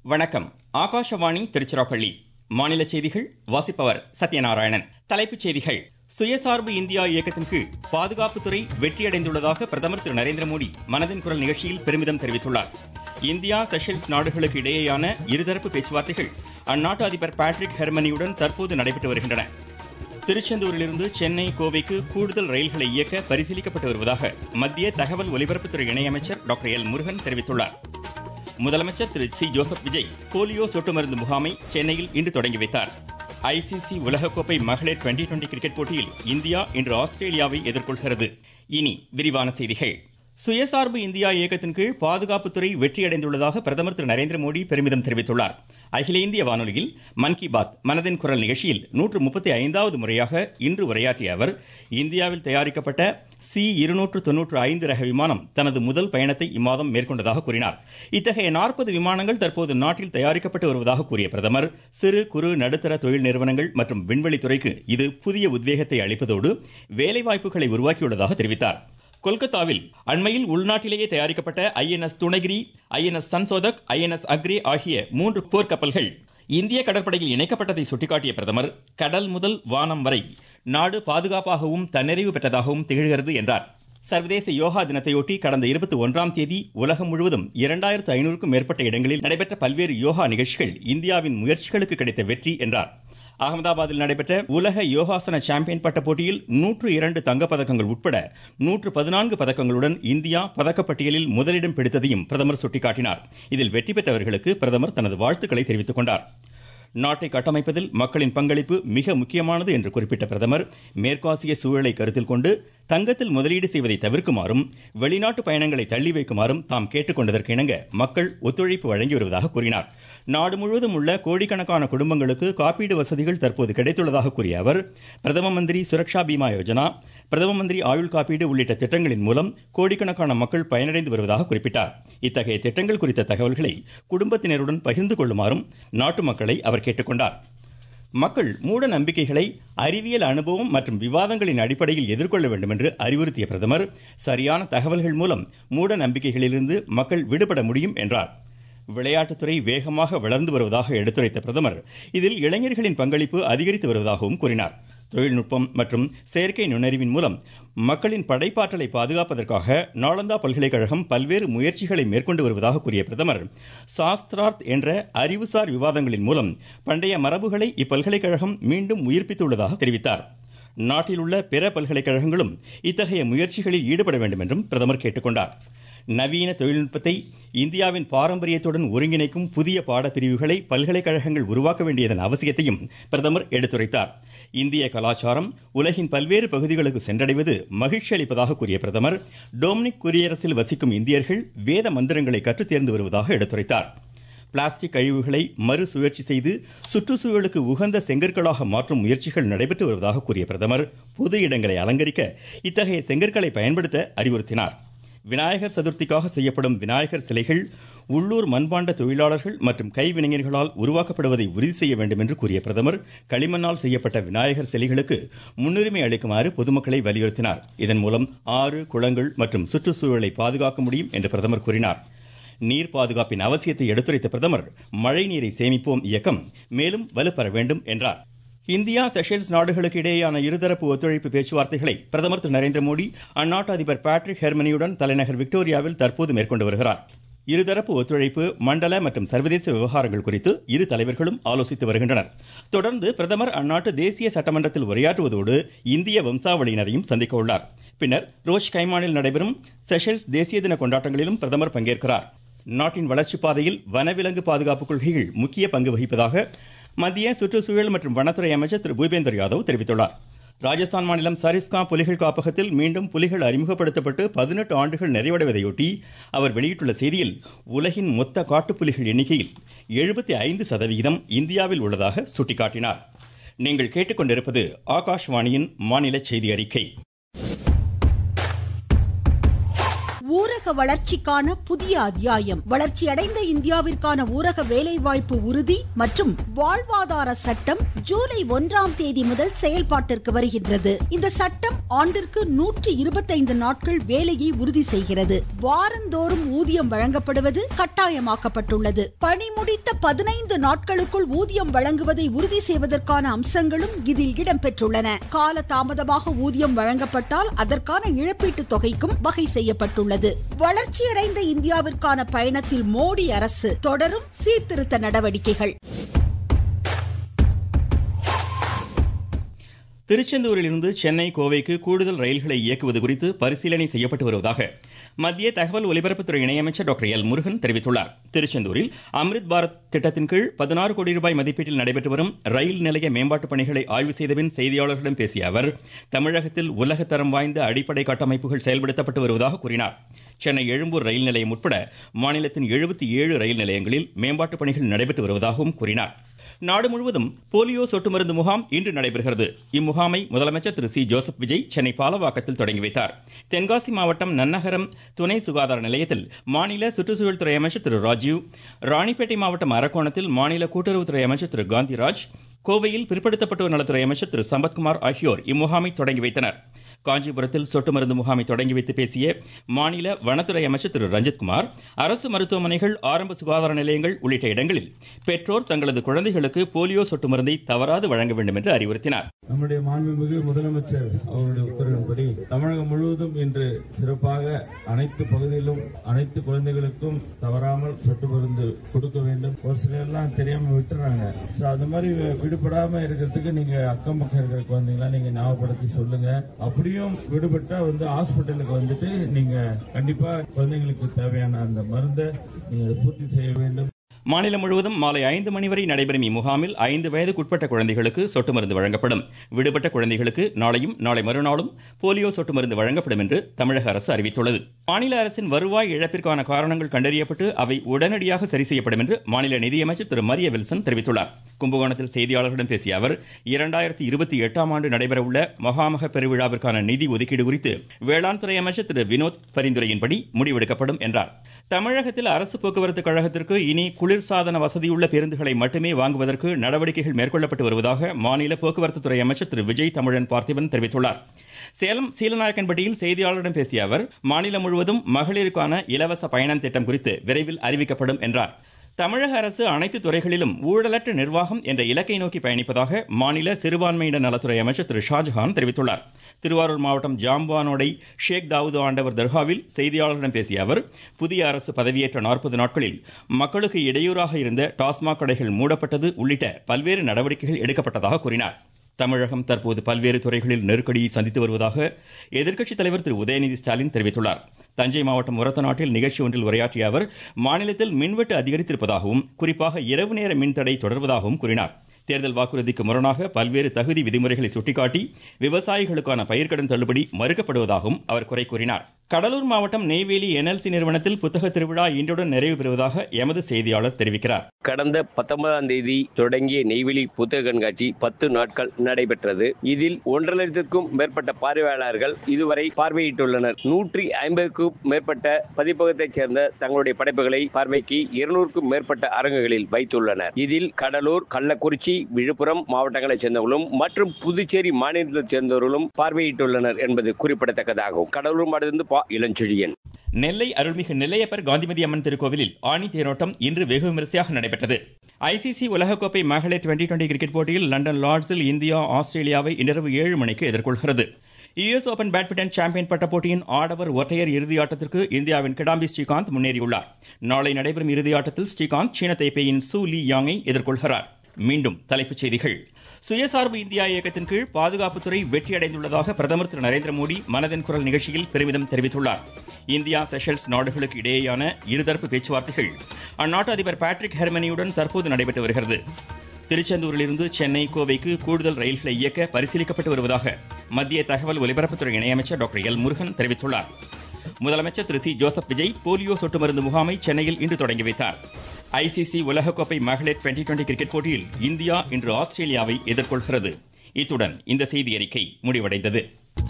வணக்கம் ஆகாஷவாணி திருச்சிராப்பள்ளி மாநில செய்திகள் வாசிப்பவர் சத்யநாராயணன் தலைப்புச் செய்திகள் சுயசார்பு இந்தியா இயக்கத்தின் கீழ் பாதுகாப்புத்துறை வெற்றியடைந்துள்ளதாக பிரதமர் திரு நரேந்திர மோடி மனதின் குரல் நிகழ்ச்சியில் பெருமிதம் தெரிவித்துள்ளார் இந்தியா செஷல்ஸ் நாடுகளுக்கு இடையேயான இருதரப்பு பேச்சுவார்த்தைகள் அந்நாட்டு அதிபர் பேட்ரிக் ஹெர்மனியுடன் தற்போது நடைபெற்று வருகின்றன திருச்செந்தூரிலிருந்து சென்னை கோவைக்கு கூடுதல் ரயில்களை இயக்க பரிசீலிக்கப்பட்டு வருவதாக மத்திய தகவல் ஒலிபரப்புத்துறை இணையமைச்சர் டாக்டர் எல் முருகன் தெரிவித்துள்ளார் முதலமைச்சர் Thiru C Joseph Vijay polio சொட்டு மருந்து முகாமை சென்னையில் இன்று தொடங்கி வைத்தார் ஐசிசி உலகக்கோப்பை மகளிர் டுவெண்டி டுவெண்டி கிரிக்கெட் போட்டியில் இந்தியா இன்று ஆஸ்திரேலியாவை எதிர்கொள்கிறது இனி விரிவான செய்திகள் சுயசார்பு இந்தியா இயக்கத்தின் கீழ் பாதுகாப்புத்துறை வெற்றியடைந்துள்ளதாக பிரதமர் திரு நரேந்திர மோடி பெருமிதம் தெரிவித்துள்ளார் அகில இந்திய வானொலியில் மன் கி பாத் மனதின் குரல் நிகழ்ச்சியில் நூற்று முப்பத்தி ஐந்தாவது முறையாக இன்று உரையாற்றிய அவர் இந்தியாவில் தயாரிக்கப்பட்ட சி இருநூற்று தொன்னூற்று ஐந்து ரக விமானம் தனது முதல் பயணத்தை இம்மாதம் மேற்கொண்டதாக கூறினார் இத்தகைய நாற்பது விமானங்கள் தற்போது நாட்டில் தயாரிக்கப்பட்டு வருவதாக கூறிய பிரதமர் சிறு குறு நடுத்தர தொழில் நிறுவனங்கள் மற்றும் விண்வெளித்துறைக்கு இது புதிய உத்வேகத்தை அளிப்பதோடு வேலைவாய்ப்புகளை உருவாக்கியுள்ளதாக தெரிவித்தார் கொல்கத்தாவில் அண்மையில் உள்நாட்டிலேயே தயாரிக்கப்பட்ட INS Dunagiri INS Sanshodhak INS Akray ஆகிய மூன்று போர்க்கப்பல்கள் இந்திய கடற்படையில் இணைக்கப்பட்டதை சுட்டிக்காட்டிய பிரதமர் கடல் முதல் வானம் வரை நாடு பாதுகாப்பாகவும் தன்னிறைவு பெற்றதாகவும் திகழ்கிறது என்றார் சர்வதேச யோகா தினத்தையொட்டி கடந்த இருபத்தி ஒன்றாம் தேதி உலகம் முழுவதும் இரண்டாயிரத்து ஐநூறுக்கும் மேற்பட்ட இடங்களில் நடைபெற்ற பல்வேறு யோகா நிகழ்ச்சிகள் இந்தியாவின் முயற்சிகளுக்கு கிடைத்த வெற்றி என்றார் அகமதாபாத்தில் நடைபெற்ற உலக யோகாசன சாம்பியன் பட்ட போட்டியில் நூற்று இரண்டு தங்கப்பதக்கங்கள் உட்பட நூற்று பதினான்கு பதக்கங்களுடன் இந்தியா பதக்கப்பட்டியலில் முதலிடம் பிடித்ததையும் பிரதமர் சுட்டிக்காட்டினார் இதில் வெற்றி பெற்றவர்களுக்கு பிரதமர் தனது வாழ்த்துக்களை தெரிவித்துக் கொண்டார் நாட்டை கட்டமைப்பதில் மக்களின் பங்களிப்பு மிக முக்கியமானது என்று குறிப்பிட்ட பிரதமர் மேற்காசிய சூழலை கருத்தில் கொண்டு தங்கத்தில் முதலீடு செய்வதை தவிர்க்குமாறும் வெளிநாட்டு பயணங்களை தள்ளி வைக்குமாறும் தாம் கேட்டுக்கொண்டதற்கு இணங்க மக்கள் ஒத்துழைப்பு வழங்கி வருவதாக கூறினார் நாடு முழுவதும் உள்ள கோடிக்கணக்கான குடும்பங்களுக்கு காப்பீடு வசதிகள் தற்போது கிடைத்துள்ளதாக கூறிய அவர் பிரதம மந்திரி சுரக்ஷா பீமா யோஜனா பிரதம மந்திரி ஆயுள் காப்பீடு உள்ளிட்ட திட்டங்களின் மூலம் கோடிக்கணக்கான மக்கள் பயனடைந்து வருவதாக குறிப்பிட்டார் இத்தகைய திட்டங்கள் குறித்த தகவல்களை குடும்பத்தினருடன் பகிர்ந்து கொள்ளுமாறும் நாட்டு மக்களை அவர் கேட்டுக்கொண்டார் மக்கள் மூட நம்பிக்கைகளை அறிவியல் அனுபவம் மற்றும் விவாதங்களின் அடிப்படையில் எதிர்கொள்ள வேண்டும் என்று அறிவுறுத்திய பிரதமர் சரியான தகவல்கள் மூலம் மூட நம்பிக்கைகளிலிருந்து மக்கள் விடுபட முடியும் என்றார் விளையாட்டுத்துறை வேகமாக வளர்ந்து வருவதாக எடுத்துரைத்த பிரதமர் இதில் இளைஞர்களின் பங்களிப்பு அதிகரித்து வருவதாகவும் கூறினார் தொழில்நுட்பம் மற்றும் செயற்கை நுண்ணறிவின் மூலம் மக்களின் படைப்பாற்றலை பாதுகாப்பதற்காக நாளந்தா பல்கலைக்கழகம் பல்வேறு முயற்சிகளை மேற்கொண்டு வருவதாக கூறிய பிரதமர் சாஸ்திரார்த் என்ற அறிவுசார் விவாதங்களின் மூலம் பண்டைய மரபுகளை இப்பல்கலைக்கழகம் மீண்டும் உயிர்ப்பித்துள்ளதாக தெரிவித்தார் நாட்டில் உள்ள பிற பல்கலைக்கழகங்களும் இத்தகைய முயற்சிகளில் ஈடுபட வேண்டும் என்றும் பிரதமர் கேட்டுக்கொண்டார் நவீன தொழில்நுட்பத்தை இந்தியாவின் பாரம்பரியத்துடன் ஒருங்கிணைக்கும் புதிய பாடப்பிரிவுகளை பல்கலைக்கழகங்கள் உருவாக்க வேண்டியதன் அவசியத்தையும் பிரதமர் எடுத்துரைத்தார் இந்திய கலாச்சாரம் உலகின் பல்வேறு பகுதிகளுக்கு சென்றடைவது மகிழ்ச்சி அளிப்பதாக கூறிய பிரதமர் டொமினிக் குடியரசில் வசிக்கும் இந்தியர்கள் வேத மந்திரங்களை கற்றுத் தேர்ந்து வருவதாக எடுத்துரைத்தார் பிளாஸ்டிக் கழிவுகளை மறுசுழற்சி செய்து சுற்றுச்சூழலுக்கு உகந்த செங்கற்களாக மாற்றும் முயற்சிகள் நடைபெற்று வருவதாக கூறிய பிரதமர் பொது இடங்களை அலங்கரிக்க இத்தகைய செங்கற்களை பயன்படுத்த அறிவுறுத்தினார் விநாயகர் சதுர்த்திக்காக செய்யப்படும் விநாயகர் சிலைகள் உள்ளூர் மண்பாண்ட தொழிலாளர்கள் மற்றும் கைவினைஞர்களால் உருவாக்கப்படுவதை உறுதி செய்ய வேண்டும் என்று கூறிய பிரதமர் களிமண்ணால் செய்யப்பட்ட விநாயகர் சிலைகளுக்கு முன்னுரிமை அளிக்குமாறு பொதுமக்களை வலியுறுத்தினார் இதன் மூலம் ஆறு குளங்கள் மற்றும் சுற்றுச்சூழலை பாதுகாக்க முடியும் என்று பிரதமர் கூறினார் நீர் பாதுகாப்பின் அவசியத்தை எடுத்துரைத்த பிரதமர் மழை நீரை சேமிப்போம் இயக்கம் மேலும் வலுப்பெற வேண்டும் என்றார் இந்தியா செஷல்ஸ் நாடுகளுக்கு இடையேயான இருதரப்பு ஒத்துழைப்பு பேச்சுவார்த்தைகளை பிரதமர் திரு நரேந்திர மோடி அந்நாட்டு அதிபர் பேட்ரிக் ஹெர்மனியுடன் தலைநகர் விக்டோரியாவில் தற்போது மேற்கொண்டு வருகிறார் இருதரப்பு ஒத்துழைப்பு மண்டல மற்றும் சர்வதேச விவகாரங்கள் குறித்து இரு தலைவர்களும் ஆலோசித்து வருகின்றனர் தொடர்ந்து பிரதமர் அந்நாட்டு தேசிய சட்டமன்றத்தில் உரையாற்றுவதோடு இந்திய வம்சாவளியினரையும் சந்திக்க உள்ளார் பின்னர் ரோஷ் கைமானில் நடைபெறும் செஷல்ஸ் தேசிய தின கொண்டாட்டங்களிலும் பிரதமர் பங்கேற்கிறார் நாட்டின் வளர்ச்சிப் பாதையில் வனவிலங்கு பாதுகாப்பு கொள்கைகள் முக்கிய பங்கு வகிப்பதாக மத்திய சுற்றுச்சூழல் மற்றும் வனத்துறை அமைச்சர் திரு பூபேந்தர் யாதவ் தெரிவித்துள்ளார் ராஜஸ்தான் மாநிலம் சரிஸ்கா புலிகள் காப்பகத்தில் மீண்டும் புலிகள் அறிமுகப்படுத்தப்பட்டு பதினெட்டு ஆண்டுகள் நிறைவடைவதையொட்டி அவர் வெளியிட்டுள்ள செய்தியில் உலகின் மொத்த காட்டுப்புலிகள் எண்ணிக்கையில் எழுபத்தி ஐந்து சதவிகிதம் இந்தியாவில் உள்ளதாக சுட்டிக்காட்டினார் நீங்கள் கேட்டுக்கொண்டிருப்பது ஆகாஷ்வாணியின் மாநில செய்தி அறிக்கை ஊரக ஊரக வளர்ச்சிக்கான புதிய அத்தியாயம் வளர்ச்சியடைந்த இந்தியாவிற்கான ஊரக வேலைவாய்ப்பு உறுதி மற்றும் வாழ்வாதார சட்டம் ஜூலை ஒன்றாம் தேதி முதல் செயல்பாட்டிற்கு வருகின்றது இந்த சட்டம் ஆண்டிற்கு நூற்றி இருபத்தைந்து நாட்கள் வேலையை உறுதி செய்கிறது வாரந்தோறும் ஊதியம் வழங்கப்படுவது கட்டாயமாக்கப்பட்டுள்ளது பணி முடித்த பதினைந்து நாட்களுக்குள் ஊதியம் வழங்குவதை உறுதி செய்வதற்கான அம்சங்களும் இதில் இடம்பெற்றுள்ளன கால தாமதமாக ஊதியம் வழங்கப்பட்டால் அதற்கான இழப்பீட்டு தொகைக்கும் வகை செய்யப்பட்டுள்ளது வளர்ச்சியடைந்த இந்தியாவிற்கான பயணத்தில் மோடி அரசு தொடரும் சீர்திருத்த நடவடிக்கைகள் திருச்செந்தூரிலிருந்து சென்னை கோவைக்கு கூடுதல் ரயில்களை இயக்குவது குறித்து பரிசீலனை செய்யப்பட்டு வருவதாக மத்திய தகவல் ஒலிபரப்புத்துறை இணையமைச்சர் டாக்டர் எல் முருகன் தெரிவித்துள்ளார் திருச்செந்தூரில் அம்ரித் பாரத் திட்டத்தின் கீழ் பதினாறு கோடி ரூபாய் மதிப்பீட்டில் நடைபெற்று வரும் ரயில் நிலைய மேம்பாட்டு பணிகளை ஆய்வு செய்தபின் செய்தியாளர்களிடம் பேசிய அவர் தமிழகத்தில் உலகத்தரம் வாய்ந்த அடிப்படை கட்டமைப்புகள் செயல்படுத்தப்பட்டு வருவதாக கூறினார் சென்னை எழும்பூர் ரயில் நிலையம் உட்பட மாநிலத்தின் எழுபத்தி ஏழு ரயில் நிலையங்களில் மேம்பாட்டு பணிகள் நடைபெற்று வருவதாகவும் கூறினார் நாடு முழுவதும் போலியோ சொட்டு மருந்து முகாம் இன்று நடைபெறுகிறது இம்முகாமை முதலமைச்சர் திரு சி ஜோசப் விஜய் சென்னை பாலவாக்கத்தில் தொடங்கி வைத்தார் தென்காசி மாவட்டம் நன்னகரம் துணை சுகாதார நிலையத்தில் மாநில சுற்றுச்சூழல் துறை அமைச்சர் திரு ராஜீவ் ராணிப்பேட்டை மாவட்டம் அரக்கோணத்தில் மாநில கூட்டுறவுத்துறை அமைச்சர் திரு காந்திராஜ் கோவையில் பிற்படுத்தப்பட்டோர் நலத்துறை அமைச்சர் திரு சம்பத்குமார் ஆகியோர் இம்முகாமை தொடங்கி வைத்தனர் காஞ்சிபுரத்தில் சொட்டு மருந்து முகாமை தொடங்கி வைத்து பேசிய மாநில வனத்துறை அமைச்சர் திரு ரஞ்சித்குமார் அரசு மருத்துவமனைகள் ஆரம்ப சுகாதார நிலையங்கள் உள்ளிட்ட இடங்களில் பெற்றோர் தங்களது குழந்தைகளுக்கு போலியோ சொட்டு மருந்தை தவறாது வழங்க வேண்டும் என்று அறிவுறுத்தினார் நம்முடைய மாண்புமிகு முதலமைச்சர் அவருடைய உத்தரவின்படி தமிழகம் முழுவதும் இன்று சிறப்பாக அனைத்து பகுதியிலும் அனைத்து குழந்தைகளுக்கும் தவறாமல் சொட்டு மருந்து கொடுக்க வேண்டும் ஒரு சிலர் எல்லாம் தெரியாம விட்டுறாங்க So, அது மாதிரி விடுபடாம இருக்கிறதுக்கு நீங்க அக்கம் பக்கம் இருக்கிற குழந்தைங்களா நீங்க ஞாபகப்படுத்தி சொல்லுங்க அப்படியும் விடுபட்டா வந்து ஹாஸ்பிட்டலுக்கு வந்துட்டு நீங்க கண்டிப்பா குழந்தைங்களுக்கு தேவையான அந்த மருந்தை நீங்க பூர்த்தி செய்ய வேண்டும் மாநிலம் முழுவதும் மாலை ஐந்து மணி வரை நடைபெறும் இம்முகாமில் ஐந்து வயதுக்குட்பட்ட குழந்தைகளுக்கு சொட்டு மருந்து வழங்கப்படும் விடுபட்ட குழந்தைகளுக்கு நாளையும் நாளை மறுநாளும் போலியோ சொட்டு மருந்து வழங்கப்படும் என்று தமிழக அரசு அறிவித்துள்ளது மாநில அரசின் வருவாய் இழப்பிற்கான காரணங்கள் கண்டறியப்பட்டு அவை உடனடியாக சரி செய்யப்படும் என்று மாநில நிதியமைச்சர் திரு மரிய வில்சன் தெரிவித்துள்ளார் கும்பகோணத்தில் செய்தியாளர்களிடம் பேசிய அவர் இரண்டாயிரத்தி இருபத்தி எட்டாம் ஆண்டு நடைபெறவுள்ள மகாமக பெருவிழாவிற்கான நிதி ஒதுக்கீடு குறித்து வேளாண் துறை அமைச்சர் திரு வினோத் பரிந்துரையின்படி முடிவெடுக்கப்படும் என்றார் தமிழகத்தில் அரசு போக்குவரத்து கழகத்திற்கு இனி குளிர்சாதன வசதியுள்ள பேருந்துகளை மட்டுமே வாங்குவதற்கு நடவடிக்கைகள் மேற்கொள்ளப்பட்டு வருவதாக மாநில போக்குவரத்து துறை அமைச்சர் திரு விஜய் தமிழன் பார்த்திபன் தெரிவித்துள்ளார் சேலம் சீலநாயக்கன்பட்டியில் செய்தியாளர்களிடம் பேசிய அவர் மாநிலம் முழுவதும் மகளிருக்கான இலவச பயணம் திட்டம் குறித்து விரைவில் அறிவிக்கப்படும் என்றார் தமிழக அரசு அனைத்து துறைகளிலும் ஊழலற்ற நிர்வாகம் என்ற இலக்கை நோக்கி பயணிப்பதாக மாநில சிறுபான்மையினர் நலத்துறை அமைச்சர் திரு ஷாஜஹான் தெரிவித்துள்ளார் திருவாரூர் மாவட்டம் ஜாம்பானோடை ஷேக் தாவூது ஆண்டவர் தர்காவில் செய்தியாளர்களிடம் பேசிய அவர் புதிய அரசு பதவியேற்ற நாற்பது நாட்களில் மக்களுக்கு இடையூறாக இருந்த டாஸ்மாக் கடைகள் மூடப்பட்டது உள்ளிட்ட பல்வேறு நடவடிக்கைகள் எடுக்கப்பட்டதாக கூறினார் தமிழகம் தற்போது பல்வேறு துறைகளில் நெருக்கடியை சந்தித்து வருவதாக எதிர்க்கட்சித் தலைவர் திரு உதயநிதி ஸ்டாலின் தெரிவித்துள்ளார் தஞ்சை மாவட்டம் முரத்தநாட்டில் நிகழ்ச்சி ஒன்றில் உரையாற்றிய அவர் மாநிலத்தில் மின்வெட்டு அதிகரித்திருப்பதாகவும் குறிப்பாக இரவு நேர மின்தடை தொடர்வதாகவும் கூறினார் தேர்தல் வாக்குறுதிக்கு முரணாக பல்வேறு தகுதி விதிமுறைகளை சுட்டிக்காட்டி விவசாயிகளுக்கான பயிர்க்கடன் தள்ளுபடி மறுக்கப்படுவதாகவும் அவர் குறை கூறினார் கடலூர் மாவட்டம் நெய்வேலி என்எல்சி நிறுவனத்தில் புத்தக திருவிழா இன்றுடன் நிறைவு பெறுவதாக எமது செய்தியாளர் தெரிவிக்கிறார் கடந்த பத்தொன்பதாம் தேதி தொடங்கிய நெய்வேலி புத்தக கண்காட்சி பத்து நாட்கள் நடைபெற்றது இதில் ஒன்றரை லட்சத்துக்கும் மேற்பட்ட பார்வையாளர்கள் இதுவரை பார்வையிட்டுள்ளனர் நூற்றி ஐம்பதுக்கும் மேற்பட்ட பதிப்பகத்தைச் சேர்ந்த தங்களுடைய படைப்புகளை பார்வைக்கு இருநூறுக்கும் மேற்பட்ட அரங்குகளில் வைத்துள்ளனர் இதில் கடலூர் கள்ளக்குறிச்சி விழுப்புரம் மாவட்டங்களைச் சேர்ந்தவர்களும் மற்றும் புதுச்சேரி மாநிலத்தைச் சேர்ந்தவர்களும் பார்வையிட்டுள்ளனர் என்பது குறிப்பிடத்தக்கதாகும் கடலூர் மாவட்டத்திலிருந்து பா இளஞ்செழியன் நெல்லை அருள்மிகு நெல்லையப்பர் காந்திமதி அம்மன் திருக்கோவிலில் ஆணி தேரோட்டம் இன்று வெகு விமரிசையாக நடைபெற்றது ஐசிசி உலகக்கோப்பை மகளிர் டுவெண்டி டுவெண்டி கிரிக்கெட் போட்டியில் லண்டன் லார்ட்ஸில் இந்தியா ஆஸ்திரேலியாவை இன்றிரவு ஏழு மணிக்கு எதிர்கொள்கிறது யுஎஸ் ஓபன் பேட்மிண்டன் சாம்பியன் பட்ட போட்டியின் ஆடவர் ஒற்றையர் இறுதி ஆட்டத்திற்கு இந்தியாவின் கிடாம்பி ஸ்ரீகாந்த் முன்னேறியுள்ளார் நாளை நடைபெறும் இறுதி ஆட்டத்தில் ஸ்ரீகாந்த் சீன தைப்பேயின் சூ லீ யாங்கை எதிர்கொள்கிறார் மீண்டும் தலைப்புச் செய்திகள் சுயசார்பு இந்தியா இயக்கத்தின் கீழ் பாதுகாப்புத்துறை வெற்றியடைந்துள்ளதாக பிரதமர் திரு நரேந்திர மோடி மனதின் குரல் நிகழ்ச்சியில் பெருமிதம் தெரிவித்துள்ளார் இந்தியா செஷல்ஸ் நாடுகளுக்கு இடையேயான இருதரப்பு பேச்சுவார்த்தைகள் அந்நாட்டு அதிபர் பேட்ரிக் ஹெர்மனியுடன் தற்போது நடைபெற்று வருகிறது திருச்செந்தூரிலிருந்து சென்னை கோவைக்கு கூடுதல் ரயில்களை இயக்க பரிசீலிக்கப்பட்டு வருவதாக மத்திய தகவல் ஒலிபரப்புத்துறை இணையமைச்சர் டாக்டர் எல் முருகன் தெரிவித்துள்ளார் முதலமைச்சர் Thiru C Joseph Vijay polio சொட்டு மருந்து முகாமை சென்னையில் இன்று தொடங்கி வைத்தார் ஐசிசி உலகக்கோப்பை மகளிர் டுவெண்டி டுவெண்டி கிரிக்கெட் போட்டியில் இந்தியா இன்று ஆஸ்திரேலியாவை எதிர்கொள்கிறது இத்துடன் இந்த செய்தி அறிக்கை முடிவடைந்தது